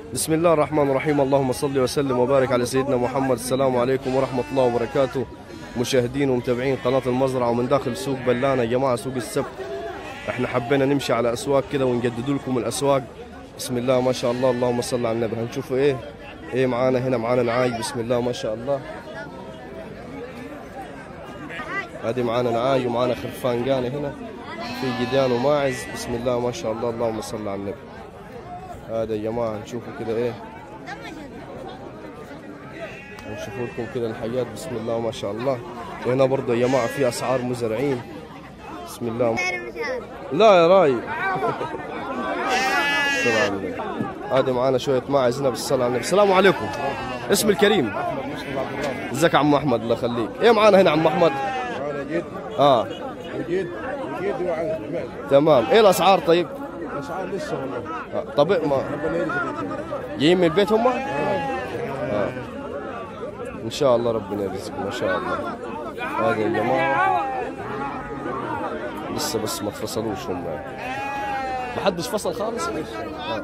بسم الله الرحمن الرحيم اللهم صل وسلم وبارك على سيدنا محمد السلام عليكم ورحمة الله وبركاته مشاهدين ومتابعين قناة المزرعة ومن داخل سوق بلانة يا جماعة سوق السبت احنا حبينا نمشي على أسواق كده ونجدد لكم الأسواق بسم الله ما شاء الله اللهم صل على النبي هنشوفوا ايه ايه معانا هنا معانا نعاي بسم الله ما شاء الله هذه معانا نعاي ومعانا خرفان قاني هنا في جديان وماعز بسم الله ما شاء الله اللهم صل على النبي هذا يا جماعة نشوفوا كده ايه نشوفوا لكم كده الحاجات بسم الله ما شاء الله وهنا برضه يا جماعة في أسعار مزارعين بسم الله لا يا راي الصلاة على النبي هذه معانا شوية ماعز هنا بالصلاة على النبي السلام عليكم اسم الكريم ازيك يا عم احمد الله يخليك ايه معانا هنا عم احمد معنا جد اه وجد وجد وعن سمعت تمام ايه الاسعار طيب الاسعار لسه والله آه. طب إيه ما ربنا يرزقك جايين من البيت هم آه. ان شاء الله ربنا يرزقكم ما شاء الله هذا يا جماعه لسه بس ما تفصلوش هم ما حدش فصل خالص آه.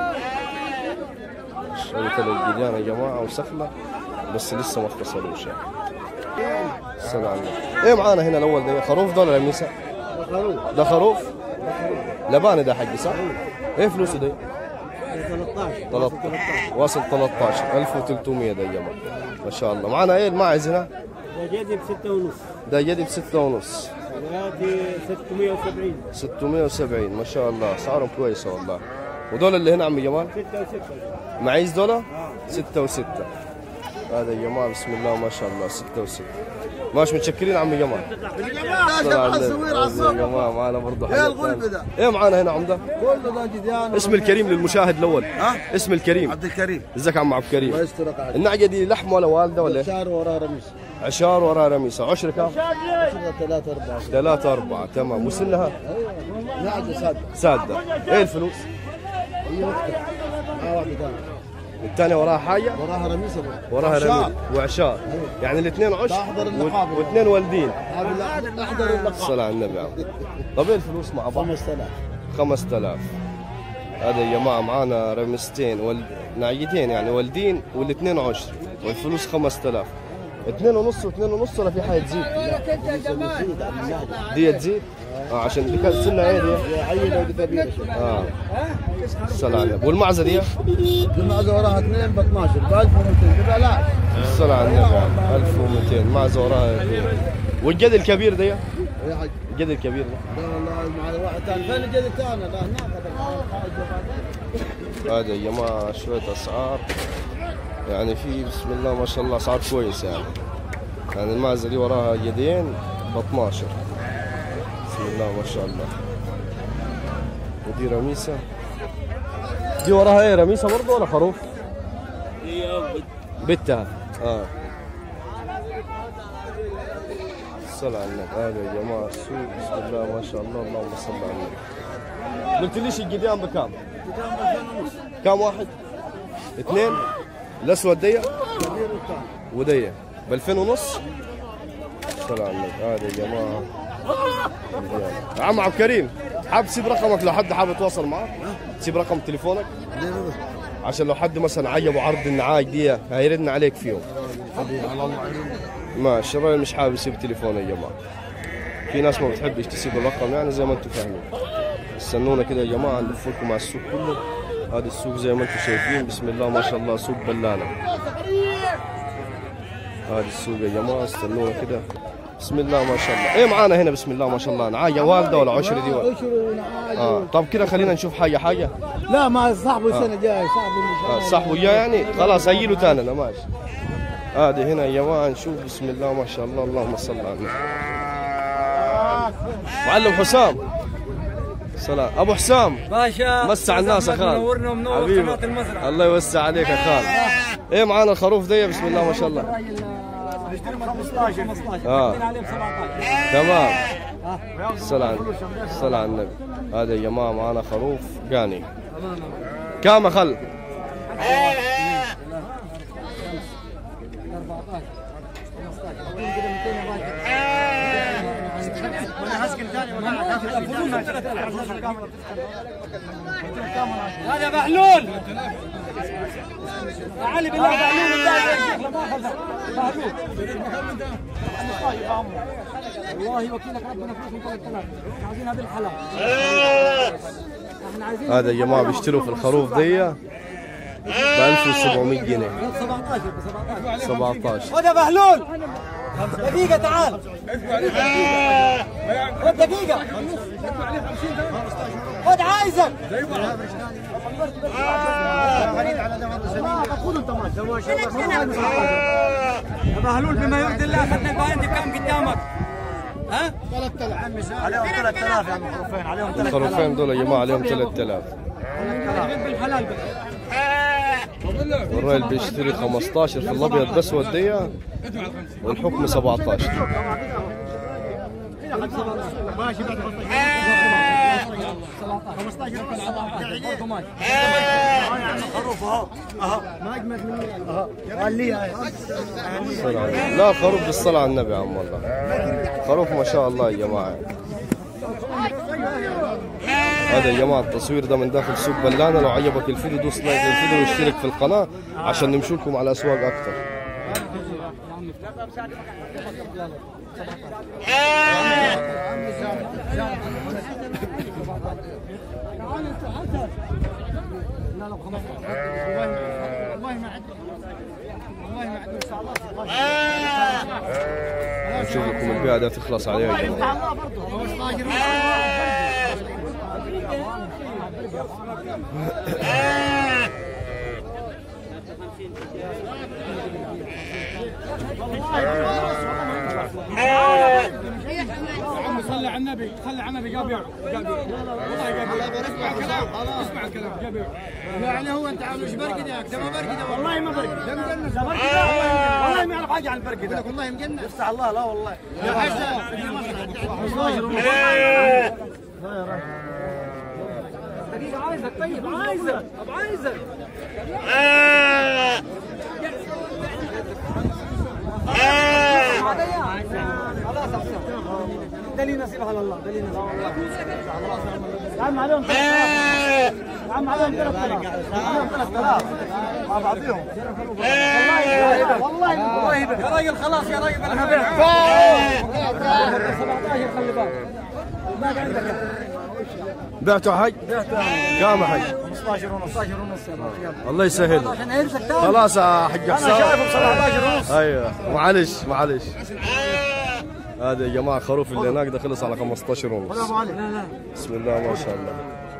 شوية الجديان يا جماعه وسخله بس لسه ما فصلوش يعني السلام عليكم ايه معانا هنا الاول ده خروف ده ولا لميسه؟ ده خروف لباني ده حقي صح؟ ايه فلوسه ده؟ 13 13 واصل 13 1300 ده يا جماعه ما شاء الله معنا ايه الماعز هنا جدي بستة ونص ده يدي بستة ونص وهذه 670 670 ما شاء الله اسعارهم كويسه والله ودول اللي هنا عم جمال 6 و6 معيز دول ستة وستة هذا يا جماعه بسم الله ما شاء الله ستة وستة ماشي متشكرين عم جمال صلى على النبي. يا جماعه معنا برضه حاجه الغلبة ده؟ ايه معانا هنا عمده كله ده جديان اسم الكريم للمشاهد الاول ها؟ اسم الكريم عبد الكريم ازيك يا عم عبد الكريم الله يسترك عليك النعجه دي لحم ولا والده ولا إيه؟ شهر وراه رميس عشار وراء رميسه عشر كم؟ ثلاثة أربعة ثلاثة أربعة تمام وسنها نعجة صادقة سادة إيه الفلوس؟ هي وقتها مع واحدة ثانية الثانية وراها حاجة وراها رميسة برضه. وراها عشان. رميل وعشار يعني الاثنين عش ده أحضر اللقاب. و- واثنين والدين هذا احضر اللقاء الصلاة على النبي عم. طب ايه الفلوس مع بعض؟ 5000 5000 هذا يا جماعة معانا رمستين وال... نعيتين يعني والدين والاثنين عشر والفلوس 5000 اثنين ونص واثنين ونص ولا في حاجة تزيد؟ دي تزيد؟ اه عشان دي كانت سنة ايه دي؟ عينة ودي كبيرة شوي اه الصلاة على النبي والمعزة دي؟ المعزة وراها اثنين ب 12 ب 1200 ببلاش الصلاة على النبي عم. 1200 معزة وراها اثنين. والجد الكبير ده يا حاج الجد الكبير ده لا والله مع واحد ثاني فين الجد الثاني؟ لا هناك هذا يا جماعة شوية أسعار يعني في بسم الله ما شاء الله أسعار كويسة يعني يعني المعزة دي وراها يدين ب 12 بسم الله ما شاء الله ودي رميسة دي وراها ايه رميسة برضه ولا خروف؟ بتها اه الصلاة على النبي هذا يا جماعة السوق بسم الله ما شاء الله اللهم صل على النبي قلت ليش الجديان بكام؟ كم واحد؟ اثنين؟ الاسود دي ودي ب 2000 ونص صلى على النبي هذا يا جماعه يا عم عبد الكريم حاب تسيب رقمك لو حد حاب يتواصل معك تسيب رقم تليفونك عشان لو حد مثلا عجبه عرض النعاج دي هيردنا عليك فيهم ماشي الراجل مش حابب يسيب تليفونه يا جماعه في ناس ما بتحبش تسيب الرقم يعني زي ما انتم فاهمين استنونا كده يا جماعه نلف لكم على السوق كله هذا السوق زي ما انتم شايفين بسم الله ما شاء الله سوق بلانه هذا السوق يا جماعه استنونا كده بسم الله ما شاء الله ايه معانا هنا بسم الله ما شاء الله نعاية والده ولا عشرة دي ولا عشر ونعاج اه طب كده خلينا نشوف حاجه حاجه لا ما صاحبه السنة الجاية صاحبه مش آه صاحبه جاي يعني خلاص هيجي له ثاني انا ماشي هذه هنا يا جماعه نشوف بسم الله ما شاء الله اللهم صل على النبي معلم حسام سلام ابو حسام باشا مسع الناس يا خال منورنا ومنور حبيبي. قناة المزرعة الله يوسع عليك يا خال ايه معانا الخروف دي بسم الله ما شاء الله بيشتري من 15 15 اه عليه ب 17 تمام الصلاة الصلاة على النبي هذا يا جماعة معانا خروف قاني كام خل هذا بحلول علي بالله بعلوم بالله يا شيخ لا مؤاخذة بعلوم والله وكيلك ربنا فلوس من 3000 عايزين هذه الحلال احنا عايزين هذا يا جماعه بيشتروا في الخروف دي ب 1700 جنيه 17 ب 17 17 خد يا بهلول دقيقة تعال خد دقيقة خد عايزك يا بهلول بما يرضي الله خدنا الباين دي كم قدامك ها؟ عليهم 3000 يا عم خروفين عليهم 3000 الخروفين دول يا جماعه عليهم 3000 بالحلال بس والراجل بيشتري 15 في الابيض بس وديه والحكم 17 الصلاة على- لا خروف بالصلاة على النبي يا عم والله خروف ما شاء الله يا جماعة هذا يا جماعة التصوير ده من داخل سوق بلانة لو عجبك الفيديو دوس لايك للفيديو واشترك في القناة عشان نمشي لكم على أسواق أكتر نشوف لكم البيعة ده تخلص عليها يا جماعة صلي على النبي صلي على النبي قابع قابع والله قابع اسمع الكلام اسمع الكلام قابع يعني هو انت عامل ايش برقد ياك ده ما برقد والله ما برقد ده مجنس والله ما يعرف حاجه عن البرقد لك والله مجنس يفتح الله لا والله يا حسن دقيقة عايزك طيب عايزك طب عايزك خلاص أحسن. ده لي نصيب على الله ده لي نصيب يا عم عليهم 3000 يا عم عليهم 3000 عليهم 3000 مع بعضهم والله والله والله يا راجل خلاص يا راجل انا هبيع 17 خلي بالك ما عندك بعته حي كام حي 15 ونص 15 ونص يا بابا يلا الله يسهل عشان يمسك تاني خلاص يا حق انا شايفه ب حسام 17 ونص ايوه معلش معلش هذا يا جماعة خروف اللي هناك ده خلص على 15 ونص لا لا بسم الله ما شاء الله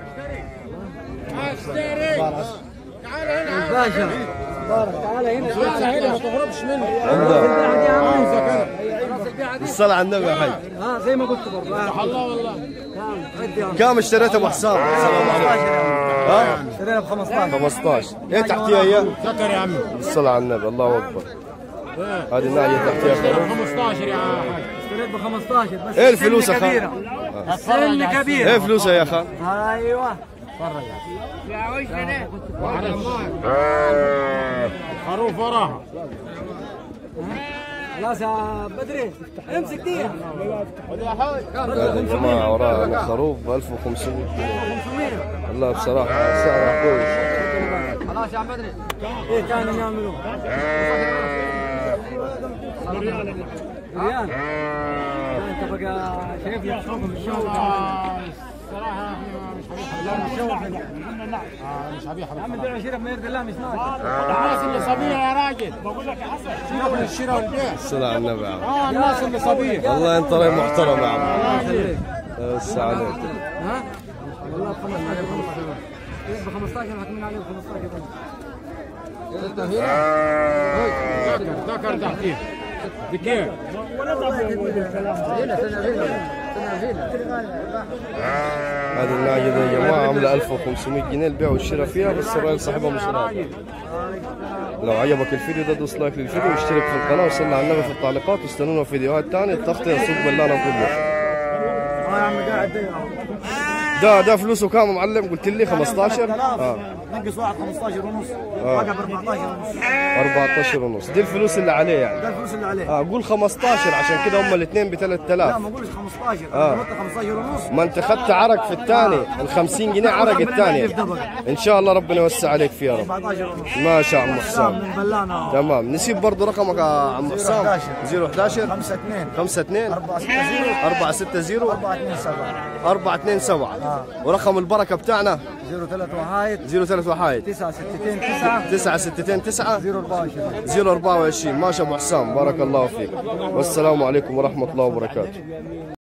الباشا تعال هنا تعال هنا ما تهربش منه عنده الصلاة على النبي يا حي ها زي ما قلت برضه الله والله ودي يلا كم اشتريت ابو حسام السلام عليكم ها اشترينا ب 15 15 ايه تحتيها اياه ذكر يا عمي الصلاة على النبي الله اكبر هذه الناحية تحتيها خروف 15 يا حاج اشتريت ب 15 بس ايه الفلوس يا السن خال؟ كبيرة السن كبيرة ايه فلوسها يا خال ايوه خروف وراها خلاص يا بدري امسك دي هذا يا جماعة ورانا خروف ب 1500 جنيه والله بصراحة سعرها كويس خلاص يا عم بدري ايه كانوا يعملوا ريال انت بقى شايف لك شوف الشوف الصراحة مش حبيب يا عم بيع وشراء ما يرضي الله مش ناقص الناس اللي صبية يا راجل بقول لك يا حسن سيبك من الشراء والبيع الصلاة على النبي يا عم اه الناس اللي صبية والله انت راجل محترم يا عم الله يخليك بس عليك ها والله ب 15 ب 15 حاكمين عليه ب 15 ذكر ذكر تحتيه بكيف هذه الناجة دي يا جماعة عاملة 1500 جنيه البيع والشراء فيها بس الراجل صاحبها مش راضي لو عجبك الفيديو ده دوس لايك للفيديو واشترك في القناة وصلنا على النبي في التعليقات واستنونا في فيديوهات تانية تغطية سوق بلانة كله اه يا عم قاعد ده ده فلوسه كام معلم قلت لي 15 اه نقص واحد 15 ونص بقى ب 14 ونص 14 ونص دي الفلوس اللي عليه يعني ده الفلوس اللي عليه اه قول 15 عشان كده هم الاثنين ب لا 3000 ما اقولش 15 آه. انا قلت 15 ونص ما انت خدت عرق في الثاني ال 50 جنيه عرق الثاني ان شاء الله ربنا يوسع عليك فيه يا رب 14 ونص ما شاء الله سلام حسام من بلانا تمام نسيب برضه رقمك يا عم حسام 011 5 2 52 4 6 0 460 4 2 7 427 ورقم البركه بتاعنا 0 3 1 03 وحايد 9 6 9 969 9 0 24 024 ماشي ابو حسام بارك الله فيك والسلام عليكم ورحمه الله وبركاته